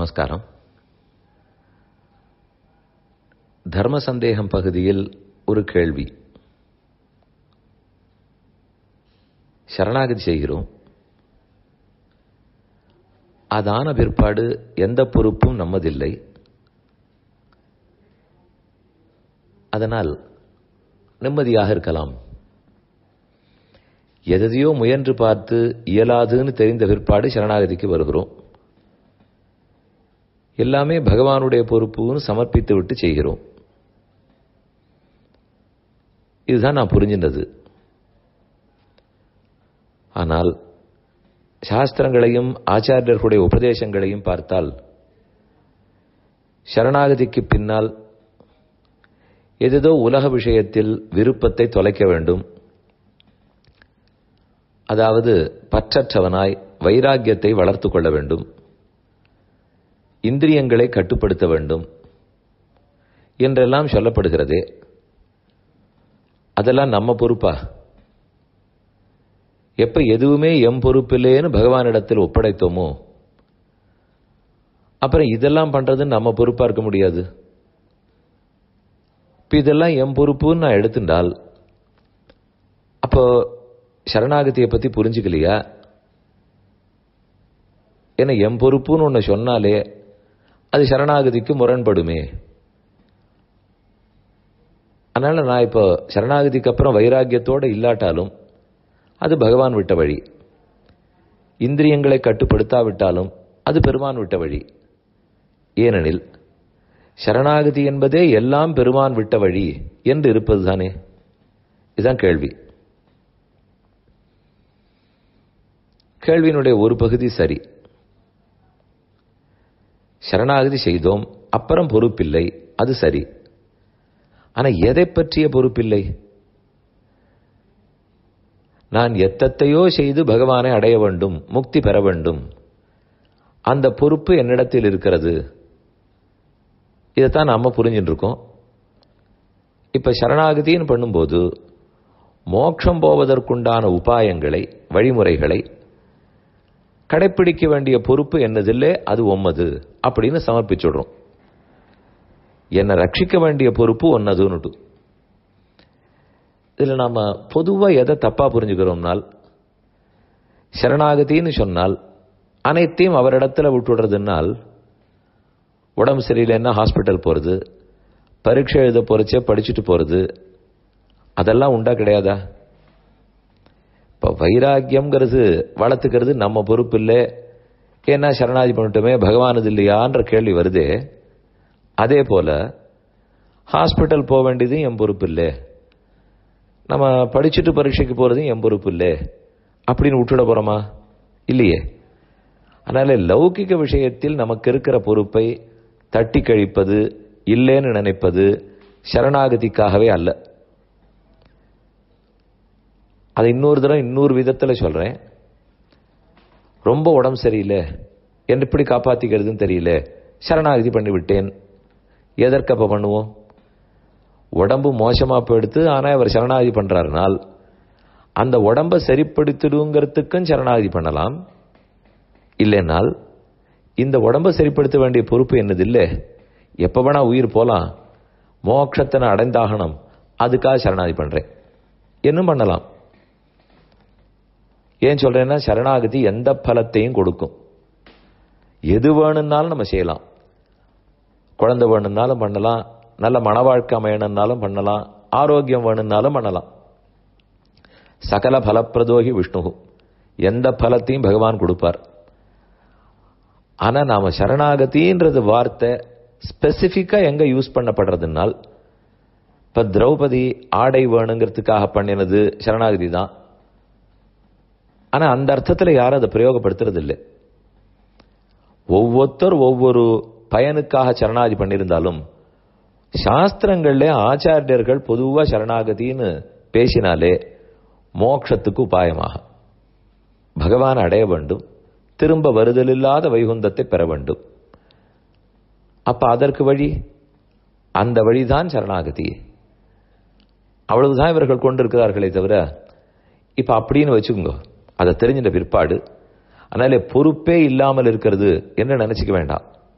நமஸ்காரம் தர்ம சந்தேகம் பகுதியில் ஒரு கேள்வி சரணாகதி செய்கிறோம் அதான பிற்பாடு எந்த பொறுப்பும் நம்மதில்லை அதனால் நிம்மதியாக இருக்கலாம் எதையோ முயன்று பார்த்து இயலாதுன்னு தெரிந்த பிற்பாடு சரணாகதிக்கு வருகிறோம் எல்லாமே பகவானுடைய பொறுப்புன்னு சமர்ப்பித்து விட்டு செய்கிறோம் இதுதான் நான் புரிஞ்சின்றது ஆனால் சாஸ்திரங்களையும் ஆச்சாரியர்களுடைய உபதேசங்களையும் பார்த்தால் சரணாகதிக்கு பின்னால் எதோ உலக விஷயத்தில் விருப்பத்தை தொலைக்க வேண்டும் அதாவது பற்றற்றவனாய் வைராக்கியத்தை வளர்த்து கொள்ள வேண்டும் இந்திரியங்களை கட்டுப்படுத்த வேண்டும் என்றெல்லாம் சொல்லப்படுகிறதே அதெல்லாம் நம்ம பொறுப்பா எப்ப எதுவுமே எம் பொறுப்பில்லேன்னு பகவானிடத்தில் ஒப்படைத்தோமோ அப்புறம் இதெல்லாம் பண்றது நம்ம பொறுப்பா இருக்க முடியாது இப்ப இதெல்லாம் எம் பொறுப்புன்னு நான் எடுத்துட்டால் அப்போ சரணாகதியை பத்தி புரிஞ்சுக்கலையா ஏன்னா என் பொறுப்புன்னு ஒன்று சொன்னாலே அது சரணாகதிக்கு முரண்படுமே அதனால நான் இப்போ சரணாகதிக்கு அப்புறம் வைராக்கியத்தோடு இல்லாட்டாலும் அது பகவான் விட்ட வழி இந்திரியங்களை கட்டுப்படுத்தாவிட்டாலும் அது பெருமான் விட்ட வழி ஏனெனில் சரணாகதி என்பதே எல்லாம் பெருமான் விட்ட வழி என்று இருப்பது தானே இதுதான் கேள்வி கேள்வியினுடைய ஒரு பகுதி சரி சரணாகதி செய்தோம் அப்புறம் பொறுப்பில்லை அது சரி ஆனா எதை பற்றிய பொறுப்பில்லை நான் எத்தத்தையோ செய்து பகவானை அடைய வேண்டும் முக்தி பெற வேண்டும் அந்த பொறுப்பு என்னிடத்தில் இருக்கிறது இதைத்தான் நம்ம புரிஞ்சுட்டு இருக்கோம் இப்ப சரணாகதின்னு பண்ணும்போது மோட்சம் போவதற்குண்டான உபாயங்களை வழிமுறைகளை கடைப்பிடிக்க வேண்டிய பொறுப்பு என்னதில்லை அது ஒம்மது அப்படின்னு சமர்ப்பிச்சுடுறோம் என்னை ரட்சிக்க வேண்டிய பொறுப்பு ஒன்னதுன்னுட்டு இதில் நாம் பொதுவாக எதை தப்பாக புரிஞ்சுக்கிறோம்னால் சரணாகதின்னு சொன்னால் அனைத்தையும் அவரிடத்துல விட்டுடுறதுனால் உடம்பு சரியில்லைன்னா ஹாஸ்பிட்டல் போகிறது பரீட்சை எழுத போகிறச்சே படிச்சுட்டு போகிறது அதெல்லாம் உண்டா கிடையாதா இப்போ வைராக்கியம்ங்கிறது வளர்த்துக்கிறது நம்ம பொறுப்பு இல்லை ஏன்னா சரணாதி பண்ணிட்டோமே பகவானது இல்லையான்ற கேள்வி வருதே அதே போல ஹாஸ்பிட்டல் போக வேண்டியதும் என் பொறுப்பு இல்லை நம்ம படிச்சுட்டு பரீட்சைக்கு போகிறதும் என் பொறுப்பு இல்லை அப்படின்னு விட்டுட போகிறோமா இல்லையே அதனால லௌகிக விஷயத்தில் நமக்கு இருக்கிற பொறுப்பை தட்டி கழிப்பது இல்லைன்னு நினைப்பது சரணாகதிக்காகவே அல்ல அதை இன்னொரு தடவை இன்னொரு விதத்தில் சொல்கிறேன் ரொம்ப உடம்பு சரியில்லை என்ன இப்படி காப்பாற்றிக்கிறதுன்னு தெரியல சரணாகதி பண்ணிவிட்டேன் எதற்கு அப்போ பண்ணுவோம் உடம்பு மோசமாக போயிடுத்து ஆனால் அவர் சரணாகதி பண்ணுறாருனால் அந்த உடம்பை சரிப்படுத்திடுங்கிறதுக்கும் சரணாகதி பண்ணலாம் இல்லைனால் இந்த உடம்பை சரிப்படுத்த வேண்டிய பொறுப்பு என்னது இல்லை எப்போ வேணா உயிர் போகலாம் மோட்சத்தை நான் அடைந்தாகணும் அதுக்காக சரணாகதி பண்ணுறேன் இன்னும் பண்ணலாம் ஏன் சொல்றேன்னா சரணாகதி எந்த பலத்தையும் கொடுக்கும் எது வேணும்னாலும் நம்ம செய்யலாம் குழந்தை வேணும்னாலும் பண்ணலாம் நல்ல மன வாழ்க்கை அமையணும்னாலும் பண்ணலாம் ஆரோக்கியம் வேணும்னாலும் பண்ணலாம் சகல பலப்பிரதோகி விஷ்ணு எந்த பலத்தையும் பகவான் கொடுப்பார் ஆனா நாம சரணாகதின்றது வார்த்தை ஸ்பெசிஃபிக்கா எங்க யூஸ் பண்ணப்படுறதுனால் இப்ப திரௌபதி ஆடை வேணுங்கிறதுக்காக பண்ணினது சரணாகதி தான் ஆனா அந்த அர்த்தத்தில் யாரும் அதை பிரயோகப்படுத்துறது இல்லை ஒவ்வொருத்தர் ஒவ்வொரு பயனுக்காக சரணாகதி பண்ணியிருந்தாலும் சாஸ்திரங்கள்ல ஆச்சாரியர்கள் பொதுவா சரணாகதின்னு பேசினாலே மோட்சத்துக்கு உபாயமாக பகவான் அடைய வேண்டும் திரும்ப வருதலில்லாத வைகுந்தத்தை பெற வேண்டும் அப்ப அதற்கு வழி அந்த வழிதான் சரணாகதி அவ்வளவுதான் இவர்கள் கொண்டிருக்கிறார்களே தவிர இப்ப அப்படின்னு வச்சுக்கோங்க அதை தெரிஞ்சிட்ட பிற்பாடு அதனால பொறுப்பே இல்லாமல் இருக்கிறது என்று நினைச்சுக்க வேண்டாம்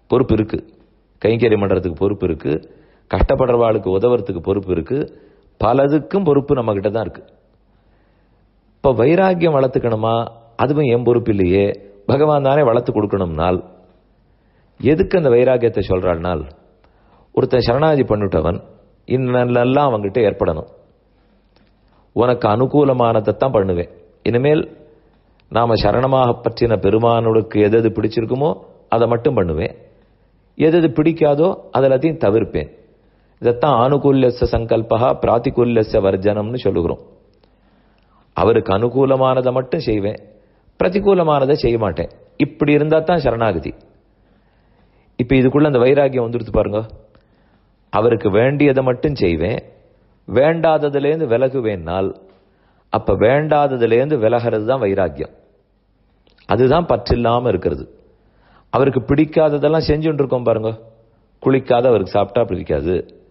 பொறுப்பு இருக்கு கைங்கரியம் பண்றதுக்கு பொறுப்பு இருக்கு கஷ்டப்படுறவாளுக்கு உதவுறதுக்கு பொறுப்பு இருக்கு பலதுக்கும் பொறுப்பு நம்ம கிட்ட தான் இருக்கு இப்ப வைராக்கியம் வளர்த்துக்கணுமா அதுவும் என் பொறுப்பு இல்லையே பகவான் தானே வளர்த்து கொடுக்கணும்னால் எதுக்கு அந்த வைராக்கியத்தை சொல்றாள்னால் ஒருத்தன் சரணாதி பண்ணிட்டவன் இன்னெல்லாம் அவன்கிட்ட ஏற்படணும் உனக்கு அனுகூலமானதைத்தான் பண்ணுவேன் இனிமேல் நாம சரணமாக பற்றின பெருமானுக்கு எது எது பிடிச்சிருக்குமோ அதை மட்டும் பண்ணுவேன் எது எது பிடிக்காதோ அதெல்லாத்தையும் தவிர்ப்பேன் இதைத்தான் ஆனுகூல்யச சங்கல்பா பிராத்திகூல்யச வர்ஜனம்னு சொல்லுகிறோம் அவருக்கு அனுகூலமானதை மட்டும் செய்வேன் பிரதிகூலமானதை செய்ய மாட்டேன் இப்படி இருந்தா தான் சரணாகதி இப்ப இதுக்குள்ள அந்த வைராக்கியம் வந்துடுத்து பாருங்க அவருக்கு வேண்டியதை மட்டும் செய்வேன் வேண்டாததுலேருந்து விலகுவேனால் அப்ப வேண்டாததுலேருந்து விலகிறது தான் வைராக்கியம் அதுதான் பற்றில்லாம இருக்கிறது அவருக்கு பிடிக்காததெல்லாம் செஞ்சுட்டு இருக்கோம் பாருங்க குளிக்காத அவருக்கு சாப்பிட்டா பிடிக்காது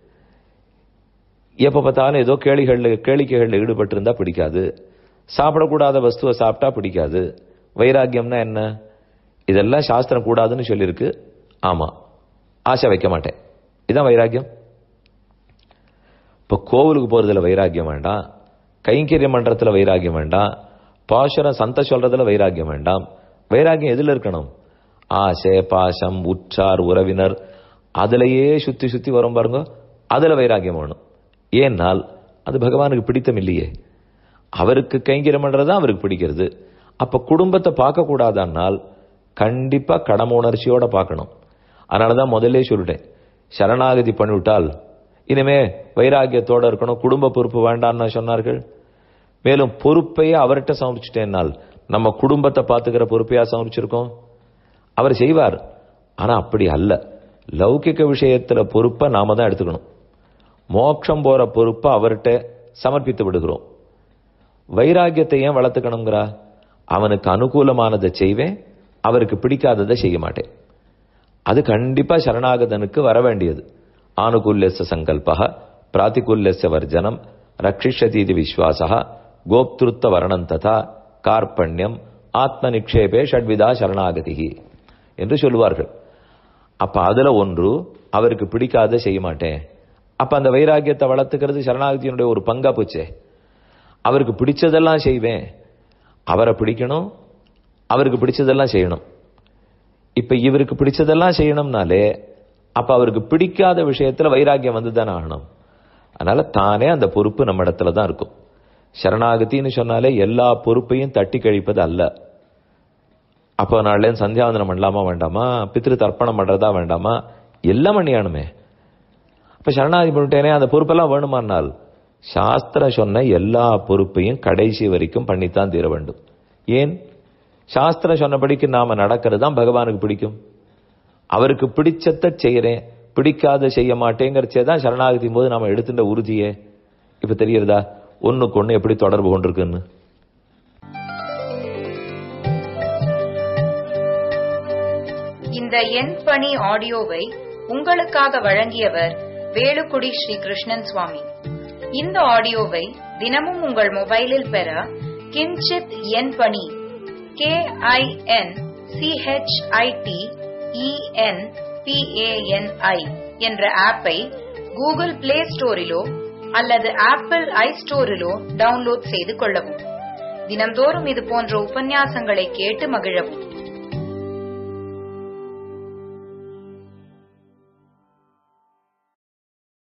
எப்ப பார்த்தாலும் ஏதோ கேளிகள் கேளிக்கைகளில் ஈடுபட்டு இருந்தா பிடிக்காது சாப்பிடக்கூடாத வஸ்துவை சாப்பிட்டா பிடிக்காது வைராக்கியம்னா என்ன இதெல்லாம் சாஸ்திரம் கூடாதுன்னு சொல்லியிருக்கு ஆமா ஆசை வைக்க மாட்டேன் இதான் வைராக்கியம் இப்போ கோவிலுக்கு போறதுல வைராக்கியம் வேண்டாம் கைங்கரியம் பண்றதுல வைராக்கியம் வேண்டாம் பாசுரம் சந்த சொல்றதுல வைராக்கியம் வேண்டாம் வைராக்கியம் எதுல இருக்கணும் ஆசை பாசம் உற்றார் உறவினர் அதுலயே சுத்தி சுத்தி வரும் பாருங்க அதுல வைராக்கியம் வேணும் ஏன்னால் அது பகவானுக்கு பிடித்தம் இல்லையே அவருக்கு கைங்கரியம் பண்றதுதான் அவருக்கு பிடிக்கிறது அப்ப குடும்பத்தை பார்க்க கூடாதானால் கண்டிப்பா கடமை உணர்ச்சியோட பார்க்கணும் அதனாலதான் முதல்ல சொல்லிட்டேன் சரணாகதி பண்ணிவிட்டால் இனிமே வைராக்கியத்தோட இருக்கணும் குடும்ப பொறுப்பு வேண்டாம்னு சொன்னார்கள் மேலும் பொறுப்பையே அவர்கிட்ட சமர்ப்பிச்சிட்டேன்னால் நம்ம குடும்பத்தை பார்த்துக்கிற பொறுப்பையா சமர்ப்பிச்சிருக்கோம் அவர் செய்வார் ஆனா அப்படி அல்ல லௌகிக விஷயத்துல பொறுப்பை நாம தான் எடுத்துக்கணும் மோட்சம் போற பொறுப்பை அவர்கிட்ட சமர்ப்பித்து விடுகிறோம் வைராக்கியத்தை ஏன் வளர்த்துக்கணுங்கிறா அவனுக்கு அனுகூலமானதை செய்வேன் அவருக்கு பிடிக்காததை செய்ய மாட்டேன் அது கண்டிப்பா சரணாகதனுக்கு வர வேண்டியது ஆனுகூல்யச சங்கல்ப பிராத்திகூல்யச வர்ஜனம் ரட்சிஷதீதி விஸ்வாசா கோப்திருத்த வரணம் ததா கார்பண்யம் ஆத்ம நிக்ஷேபே ஷட்விதா சரணாகதி என்று சொல்லுவார்கள் அப்ப அதுல ஒன்று அவருக்கு பிடிக்காத செய்ய மாட்டேன் அப்ப அந்த வைராக்கியத்தை வளர்த்துக்கிறது சரணாகதியினுடைய ஒரு பங்கா போச்சே அவருக்கு பிடிச்சதெல்லாம் செய்வேன் அவரை பிடிக்கணும் அவருக்கு பிடிச்சதெல்லாம் செய்யணும் இப்ப இவருக்கு பிடிச்சதெல்லாம் செய்யணும்னாலே அப்ப அவருக்கு பிடிக்காத விஷயத்துல வைராக்கியம் வந்து தானே ஆகணும் அதனால தானே அந்த பொறுப்பு நம்ம இடத்துல தான் இருக்கும் சரணாகத்தின்னு சொன்னாலே எல்லா பொறுப்பையும் தட்டி கழிப்பது அல்ல அப்போ நாள்ல சந்தியாவந்தனம் பண்ணலாமா வேண்டாமா பித்ரு தர்ப்பணம் பண்றதா வேண்டாமா எல்லாம் பண்ணியானுமே அப்ப சரணாகதி பண்ணிட்டேனே அந்த பொறுப்பெல்லாம் வேணுமானால் சாஸ்திரம் சொன்ன எல்லா பொறுப்பையும் கடைசி வரைக்கும் பண்ணித்தான் தீர வேண்டும் ஏன் சாஸ்திரம் சொன்னபடிக்கு நாம நடக்கிறது தான் பகவானுக்கு பிடிக்கும் அவருக்கு பிடிச்சத செய்யறேன் பிடிக்காத செய்ய மாட்டேங்கிறச்சே தான் சரணாகதி போது நாம எடுத்துட்ட உறுதியே இப்ப தெரியறதா ஒண்ணுக்கு ஒண்ணு எப்படி தொடர்பு கொண்டிருக்குன்னு இந்த எண் பணி ஆடியோவை உங்களுக்காக வழங்கியவர் வேலுக்குடி ஸ்ரீ கிருஷ்ணன் சுவாமி இந்த ஆடியோவை தினமும் உங்கள் மொபைலில் பெற கிஞ்சித் எண் பணி கே ஐ என் சிஹெச்ஐடி இஎன் பிஏஎன்ஐ என்ற ஆப்பை கூகுள் பிளே ஸ்டோரிலோ அல்லது ஆப்பிள் ஐ ஸ்டோரிலோ டவுன்லோட் செய்து கொள்ளவும் தினம்தோறும் இது போன்ற உபன்யாசங்களை கேட்டு மகிழவும்